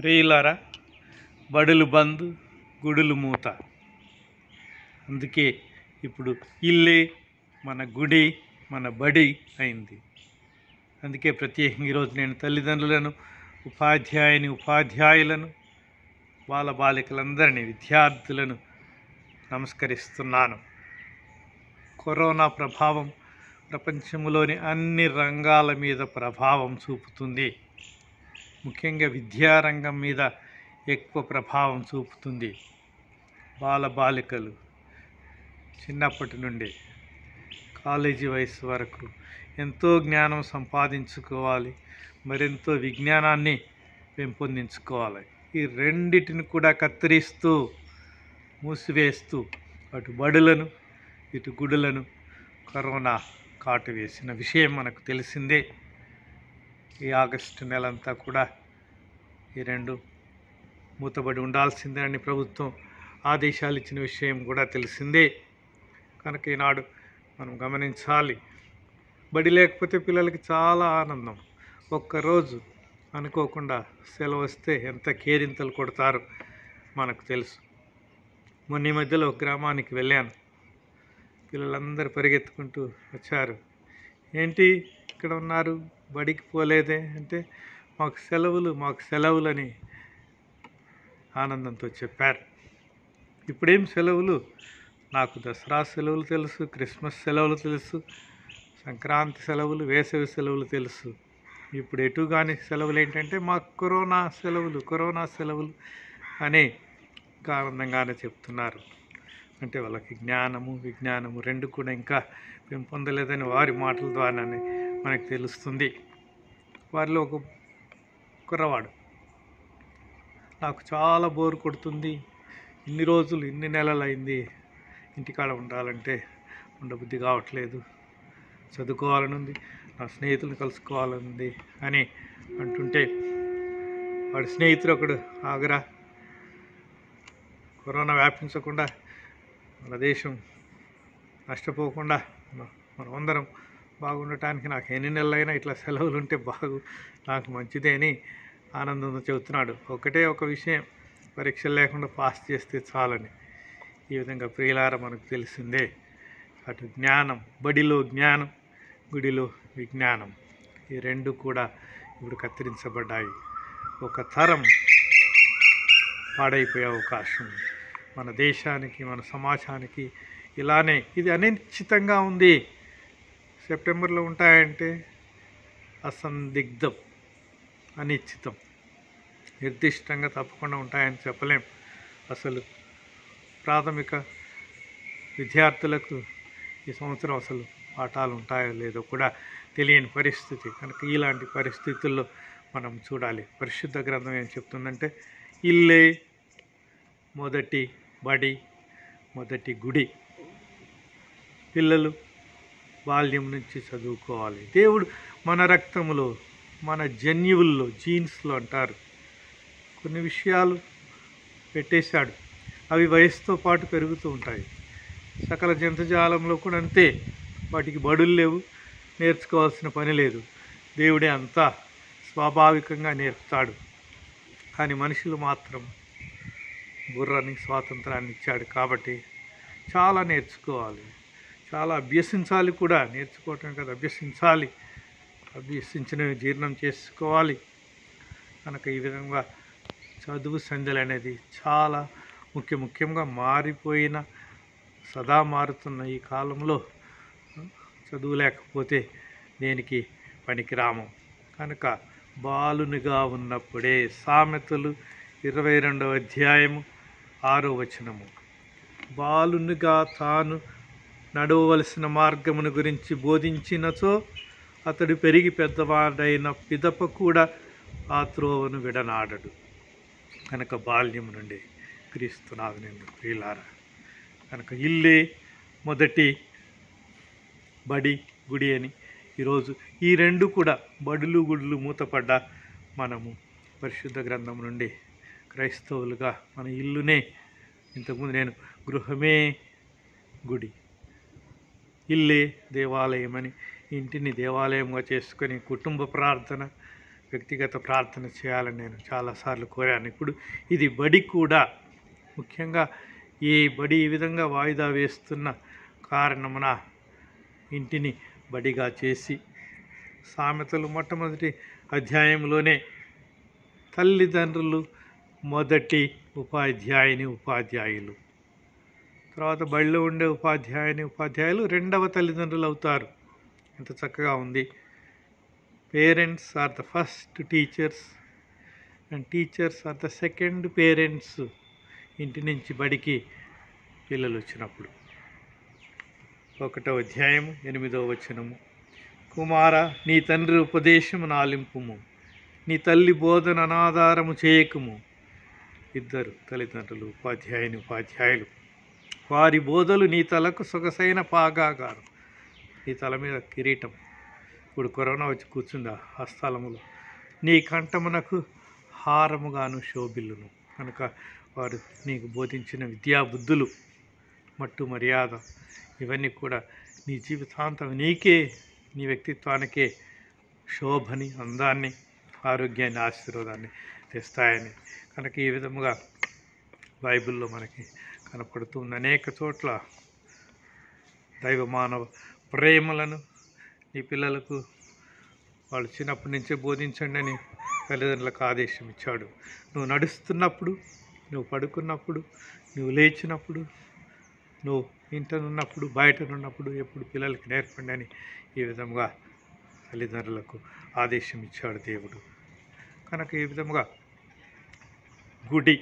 ప్రియులారా బడులు బంద్ గుడులు మూత అందుకే ఇప్పుడు ఇల్లే మన గుడి మన బడి అయింది అందుకే ప్రత్యేకంగా ఈరోజు నేను తల్లిదండ్రులను ఉపాధ్యాయుని ఉపాధ్యాయులను బాల బాలికలందరినీ విద్యార్థులను నమస్కరిస్తున్నాను కరోనా ప్రభావం ప్రపంచంలోని అన్ని రంగాల మీద ప్రభావం చూపుతుంది ముఖ్యంగా విద్యారంగం మీద ఎక్కువ ప్రభావం చూపుతుంది బాల బాలికలు చిన్నప్పటి నుండి కాలేజీ వయసు వరకు ఎంతో జ్ఞానం సంపాదించుకోవాలి మరెంతో విజ్ఞానాన్ని పెంపొందించుకోవాలి ఈ రెండిటిని కూడా కత్తిరిస్తూ మూసివేస్తూ అటు బడులను ఇటు గుడులను కరోనా కాటు వేసిన విషయం మనకు తెలిసిందే ఈ ఆగస్టు నెలంతా కూడా ఈ రెండు మూతబడి ఉండాల్సిందే అని ప్రభుత్వం ఆదేశాలు ఇచ్చిన విషయం కూడా తెలిసిందే కనుక ఈనాడు మనం గమనించాలి బడి లేకపోతే పిల్లలకి చాలా ఆనందం ఒక్కరోజు అనుకోకుండా సెలవు వస్తే ఎంత కేరింతలు కొడతారో మనకు తెలుసు మొన్న ఈ మధ్యలో ఒక గ్రామానికి వెళ్ళాను పిల్లలందరూ పరిగెత్తుకుంటూ వచ్చారు ఏంటి ఇక్కడ ఉన్నారు బడికి పోలేదే అంటే మాకు సెలవులు మాకు సెలవులని ఆనందంతో చెప్పారు ఇప్పుడేం సెలవులు నాకు దసరా సెలవులు తెలుసు క్రిస్మస్ సెలవులు తెలుసు సంక్రాంతి సెలవులు వేసవి సెలవులు తెలుసు ఇప్పుడు ఎటు కాని సెలవులు ఏంటంటే మాకు కరోనా సెలవులు కరోనా సెలవులు అని ఇంకా ఆనందంగానే చెప్తున్నారు అంటే వాళ్ళకి జ్ఞానము విజ్ఞానము రెండు కూడా ఇంకా పెంపొందలేదని వారి మాటల ద్వారానే మనకు తెలుస్తుంది వారిలో ఒక కుర్రవాడు నాకు చాలా బోర్ కొడుతుంది ఇన్ని రోజులు ఇన్ని నెలలు అయింది ఇంటికాడ ఉండాలంటే ఉండబుద్ధి కావట్లేదు చదువుకోవాలని ఉంది నా స్నేహితులను కలుసుకోవాలని ఉంది అని అంటుంటే వాడి స్నేహితుడు ఒకడు ఆగరా కరోనా వ్యాపించకుండా మన దేశం నష్టపోకుండా మ- మనమందరం బాగుండటానికి నాకు ఎన్ని నెలలైనా ఇట్లా సెలవులు ఉంటే బాగు నాకు మంచిదే అని ఆనందంతో చెబుతున్నాడు ఒకటే ఒక విషయం పరీక్షలు లేకుండా పాస్ చేస్తే చాలని ఈ విధంగా ప్రియులార మనకు తెలిసిందే అటు జ్ఞానం బడిలో జ్ఞానం గుడిలో విజ్ఞానం ఈ రెండు కూడా ఇప్పుడు కత్తిరించబడ్డాయి ఒక తరం పాడైపోయే అవకాశం ఉంది మన దేశానికి మన సమాజానికి ఇలానే ఇది అనిశ్చితంగా ఉంది సెప్టెంబర్లో ఉంటాయంటే అసందిగ్ధం అనిశ్చితం నిర్దిష్టంగా తప్పకుండా ఉంటాయని చెప్పలేం అసలు ప్రాథమిక విద్యార్థులకు ఈ సంవత్సరం అసలు పాఠాలు ఉంటాయో లేదో కూడా తెలియని పరిస్థితి కనుక ఇలాంటి పరిస్థితుల్లో మనం చూడాలి పరిశుద్ధ గ్రంథం ఏం చెప్తుందంటే ఇల్లే మొదటి బడి మొదటి గుడి పిల్లలు బాల్యం నుంచి చదువుకోవాలి దేవుడు మన రక్తములో మన జన్యువుల్లో జీన్స్లో అంటారు కొన్ని విషయాలు పెట్టేశాడు అవి వయసుతో పాటు పెరుగుతూ ఉంటాయి సకల జంతుజాలంలో కూడా అంతే వాటికి బడులు లేవు నేర్చుకోవాల్సిన పని లేదు దేవుడే అంతా స్వాభావికంగా నేర్పుతాడు కానీ మనుషులు మాత్రం బుర్రని స్వాతంత్రాన్ని ఇచ్చాడు కాబట్టి చాలా నేర్చుకోవాలి చాలా అభ్యసించాలి కూడా నేర్చుకోవటం కదా అభ్యసించాలి అభ్యసించినవి జీర్ణం చేసుకోవాలి కనుక ఈ విధంగా చదువు సంధ్యలు అనేది చాలా ముఖ్య ముఖ్యంగా మారిపోయిన సదా మారుతున్న ఈ కాలంలో చదువు లేకపోతే దేనికి పనికిరాము కనుక బాలునిగా ఉన్నప్పుడే సామెతలు ఇరవై రెండవ అధ్యాయము ఆరో వచనము బాలునిగా తాను నడవవలసిన మార్గమును గురించి బోధించినచో అతడు పెరిగి పెద్దవాడైన పిదప కూడా ఆ త్రోవను విడనాడడు కనుక బాల్యం నుండి క్రీస్తునాథు నేను ప్రియులారా కనుక ఇల్లే మొదటి బడి గుడి అని ఈరోజు ఈ రెండు కూడా బడులు గుడులు మూతపడ్డ మనము పరిశుద్ధ గ్రంథం నుండి క్రైస్తవులుగా మన ఇల్లునే ఇంతకుముందు నేను గృహమే గుడి ఇల్లే దేవాలయం అని ఇంటిని దేవాలయంగా చేసుకొని కుటుంబ ప్రార్థన వ్యక్తిగత ప్రార్థన చేయాలని నేను చాలాసార్లు కోరాను ఇప్పుడు ఇది బడి కూడా ముఖ్యంగా ఈ బడి ఈ విధంగా వాయిదా వేస్తున్న కారణమున ఇంటిని బడిగా చేసి సామెతలు మొట్టమొదటి అధ్యాయంలోనే తల్లిదండ్రులు మొదటి ఉపాధ్యాయుని ఉపాధ్యాయులు తర్వాత బడిలో ఉండే ఉపాధ్యాయుని ఉపాధ్యాయులు రెండవ తల్లిదండ్రులు అవుతారు ఎంత చక్కగా ఉంది parents are the first teachers and teachers are the second parents ఇంటి నుంచి బడికి పిల్లలు వచ్చినప్పుడు ఒకటో అధ్యాయం ఎనిమిదవ వచనము కుమార నీ తండ్రి ఉపదేశము నాలింపుము నీ తల్లి బోధన అనాధారము చేయకము ఇద్దరు తల్లిదండ్రులు ఉపాధ్యాయుని ఉపాధ్యాయులు వారి బోధలు నీ తలకు సొగసైన పాగాగారు నీ తల మీద కిరీటం ఇప్పుడు కరోనా వచ్చి కూర్చుందా ఆ స్థలములో నీ కంఠమునకు హారముగాను శోభిల్లును కనుక వారు నీకు బోధించిన విద్యాబుద్ధులు మట్టు మర్యాద ఇవన్నీ కూడా నీ జీవితాంతం నీకే నీ వ్యక్తిత్వానికే శోభని అందాన్ని ఆరోగ్యాన్ని ఆశీర్వాదాన్ని తెస్తాయని కనుక ఈ విధముగా బైబిల్లో మనకి కనపడుతుంది అనేక చోట్ల దైవ మానవ ప్రేమలను నీ పిల్లలకు వాళ్ళు చిన్నప్పటి నుంచే బోధించండి అని తల్లిదండ్రులకు ఆదేశం ఇచ్చాడు నువ్వు నడుస్తున్నప్పుడు నువ్వు పడుకున్నప్పుడు నువ్వు లేచినప్పుడు నువ్వు ఇంటనున్నప్పుడు బయటనున్నప్పుడు ఎప్పుడు పిల్లలకి నేర్పండి అని ఈ విధంగా తల్లిదండ్రులకు ఆదేశం ఇచ్చాడు దేవుడు కనుక ఈ విధముగా గుడి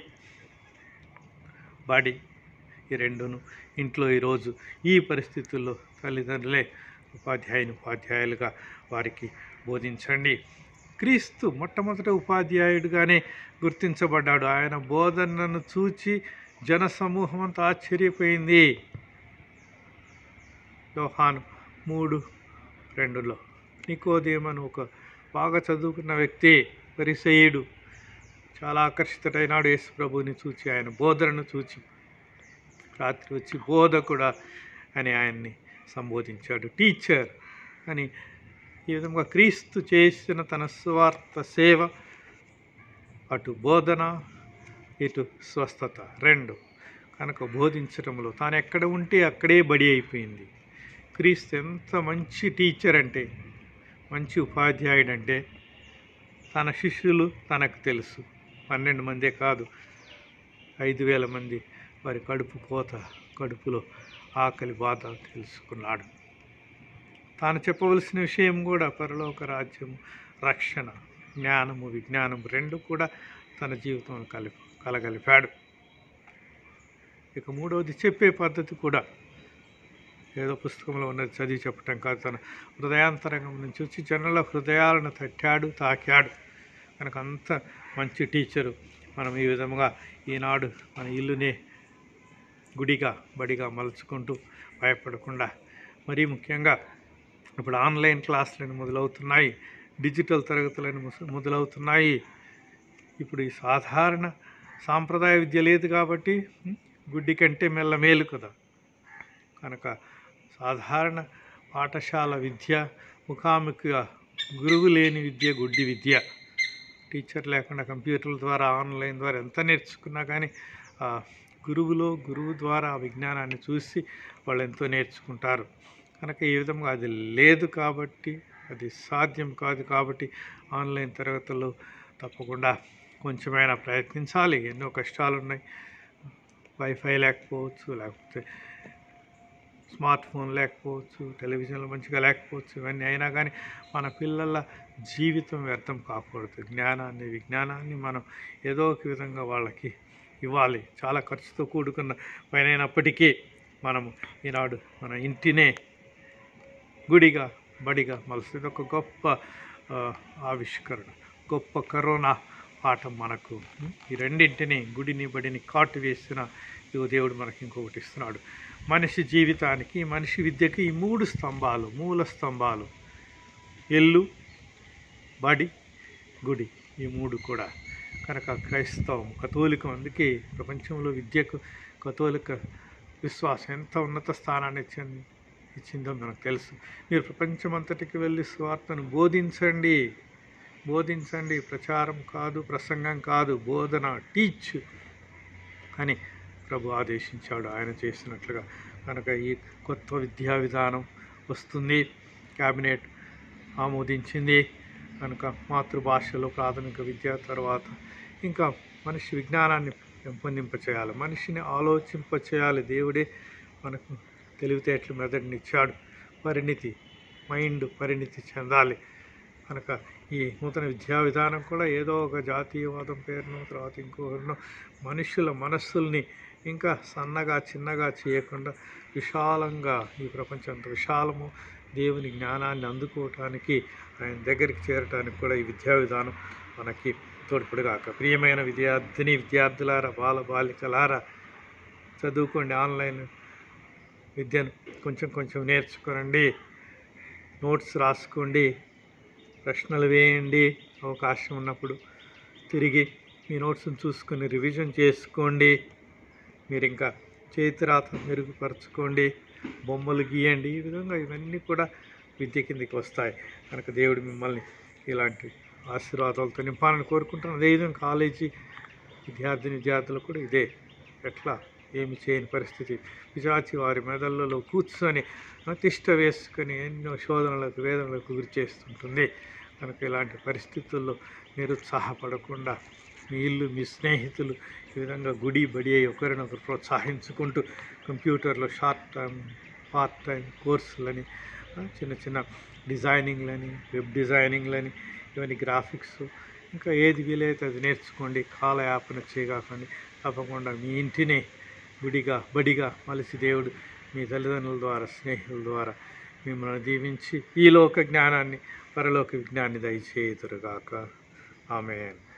బడి ఈ రెండును ఇంట్లో ఈరోజు ఈ పరిస్థితుల్లో తల్లిదండ్రులే ఉపాధ్యాయుని ఉపాధ్యాయులుగా వారికి బోధించండి క్రీస్తు మొట్టమొదటి ఉపాధ్యాయుడిగానే గుర్తించబడ్డాడు ఆయన బోధనను చూచి జన సమూహం అంతా ఆశ్చర్యపోయింది యోహాను మూడు రెండులో నికోదేమను ఒక బాగా చదువుకున్న వ్యక్తి పరిసయుడు చాలా ఆకర్షితుడైనాడు యేసు ప్రభువుని చూచి ఆయన బోధనను చూచి రాత్రి వచ్చి బోధకుడా అని ఆయన్ని సంబోధించాడు టీచర్ అని ఈ విధంగా క్రీస్తు చేసిన తన స్వార్థ సేవ అటు బోధన ఇటు స్వస్థత రెండు కనుక బోధించడంలో తాను ఎక్కడ ఉంటే అక్కడే బడి అయిపోయింది క్రీస్తు ఎంత మంచి టీచర్ అంటే మంచి ఉపాధ్యాయుడు అంటే తన శిష్యులు తనకు తెలుసు పన్నెండు మందే కాదు ఐదు వేల మంది వారి కడుపు కోత కడుపులో ఆకలి బాధ తెలుసుకున్నాడు తాను చెప్పవలసిన విషయం కూడా పరలోక రాజ్యం రక్షణ జ్ఞానము విజ్ఞానం రెండు కూడా తన జీవితంలో కలిపి కలగలిపాడు ఇక మూడవది చెప్పే పద్ధతి కూడా ఏదో పుస్తకంలో ఉన్నది చదివి చెప్పటం కాదు తన హృదయాంతరంగం నుంచి వచ్చి జనుల హృదయాలను తట్టాడు తాకాడు కనుక అంత మంచి టీచరు మనం ఈ విధముగా ఈనాడు మన ఇల్లునే గుడిగా బడిగా మలుచుకుంటూ భయపడకుండా మరీ ముఖ్యంగా ఇప్పుడు ఆన్లైన్ క్లాసులను మొదలవుతున్నాయి డిజిటల్ తరగతులను ముస- మొదలవుతున్నాయి ఇప్పుడు ఈ సాధారణ సాంప్రదాయ విద్య లేదు కాబట్టి ఉం, గుడ్డి కంటే మెల్ల మేలు కదా కనుక సాధారణ పాఠశాల విద్య ముఖాముఖిగా గురువు లేని విద్య గుడ్డి విద్య టీచర్ లేకుండా కంప్యూటర్ల ద్వారా ఆన్లైన్ ద్వారా ఎంత నేర్చుకున్నా కానీ ఆ గురువులో గురువు ద్వారా ఆ విజ్ఞానాన్ని చూసి వాళ్ళు ఎంతో నేర్చుకుంటారు కనుక ఈ విధంగా అది లేదు కాబట్టి అది సాధ్యం కాదు కాబట్టి ఆన్లైన్ తరగతులు తప్పకుండా కొంచెమైనా ప్రయత్నించాలి ఎన్నో కష్టాలు ఉన్నాయి వైఫై లేకపోవచ్చు లేకపోతే స్మార్ట్ ఫోన్ లేకపోవచ్చు టెలివిజన్లు మంచిగా లేకపోవచ్చు ఇవన్నీ అయినా కానీ మన పిల్లల జీవితం వ్యర్థం కాకూడదు జ్ఞానాన్ని విజ్ఞానాన్ని మనం ఏదో ఒక విధంగా వాళ్ళకి ఇవ్వాలి చాలా ఖర్చుతో కూడుకున్న పైనైనప్పటికీ మనము ఈనాడు మన ఇంటినే గుడిగా బడిగా మలుస్తుంది ఇది ఒక గొప్ప ఆ, ఆవిష్కరణ గొప్ప కరోనా పాఠం మనకు ఉం? ఈ రెండింటిని గుడిని బడిని కాటు వేసిన ఇదిగో దేవుడు మనకి ఇంకొకటి ఇస్తున్నాడు మనిషి జీవితానికి మనిషి విద్యకి ఈ మూడు స్తంభాలు మూల స్తంభాలు ఇల్లు బడి గుడి ఈ మూడు కూడా కనుక క్రైస్తవం కథోలికం అందుకే ప్రపంచంలో విద్యకు కథోలిక విశ్వాసం ఎంత ఉన్నత స్థానాన్ని ఇచ్చింది ఇచ్చిందో మనకు తెలుసు మీరు ప్రపంచమంతటికి వెళ్ళి స్వార్థను బోధించండి బోధించండి ప్రచారం కాదు ప్రసంగం కాదు బోధన టీచ్ అని ప్రభు ఆదేశించాడు ఆయన చేసినట్లుగా కనుక ఈ కొత్త విద్యా విధానం వస్తుంది క్యాబినెట్ ఆమోదించింది కనుక మాతృభాషలో ప్రాథమిక విద్య తర్వాత ఇంకా మనిషి విజ్ఞానాన్ని పెంపొందింపచేయాలి మనిషిని ఆలోచింపచేయాలి దేవుడే మనకు తెలివితేటలు మెదడునిచ్చాడు పరిణితి మైండ్ పరిణితి చెందాలి కనుక ఈ నూతన విద్యా విధానం కూడా ఏదో ఒక జాతీయవాదం పేరును తర్వాత ఇంకొకరినో మనుషుల మనస్సుల్ని ఇంకా సన్నగా చిన్నగా చేయకుండా విశాలంగా ఈ ప్రపంచం అంత విశాలము దేవుని జ్ఞానాన్ని అందుకోవటానికి ఆయన దగ్గరికి చేరటానికి కూడా ఈ విద్యా విధానం మనకి తోడ్పడుగాక ప్రియమైన విద్యార్థిని విద్యార్థులారా బాల బాలికలారా చదువుకోండి ఆన్లైన్ విద్యను కొంచెం కొంచెం నేర్చుకోనండి నోట్స్ రాసుకోండి ప్రశ్నలు వేయండి అవకాశం ఉన్నప్పుడు తిరిగి మీ నోట్స్ని చూసుకొని రివిజన్ చేసుకోండి మీరు ఇంకా చేతిరాత మెరుగుపరచుకోండి బొమ్మలు గీయండి ఈ విధంగా ఇవన్నీ కూడా విద్య కిందకి వస్తాయి కనుక దేవుడు మిమ్మల్ని ఇలాంటి ఆశీర్వాదాలతో నింపాలని కోరుకుంటున్నాను అదేవిధంగా కాలేజీ విద్యార్థిని విద్యార్థులు కూడా ఇదే ఎట్లా ఏమి చేయని పరిస్థితి పిశాచి వారి మెదళ్ళలో కూర్చొని తిష్ట వేసుకొని ఎన్నో శోధనలకు వేదనలకు గురి చేస్తుంటుంది కనుక ఇలాంటి పరిస్థితుల్లో నిరుత్సాహపడకుండా మీ ఇల్లు మీ స్నేహితులు ఈ విధంగా గుడి బడి అయి ఒకరినొకరు ప్రోత్సహించుకుంటూ కంప్యూటర్లో షార్ట్ టైం పార్ట్ టైం కోర్సులని ఆ, చిన్న చిన్న డిజైనింగ్లని వెబ్ డిజైనింగ్లని ఇవన్నీ గ్రాఫిక్స్ ఇంకా ఏది వీలైతే అది నేర్చుకోండి కాలయాపన చేయగాకండి తప్పకుండా మీ ఇంటినే గుడిగా బడిగా మలిసి దేవుడు మీ తల్లిదండ్రుల ద్వారా స్నేహితుల ద్వారా మిమ్మల్ని దీవించి ఈ లోక జ్ఞానాన్ని పరలోక విజ్ఞాన్ని దయచేయుదురుగాక ఆమె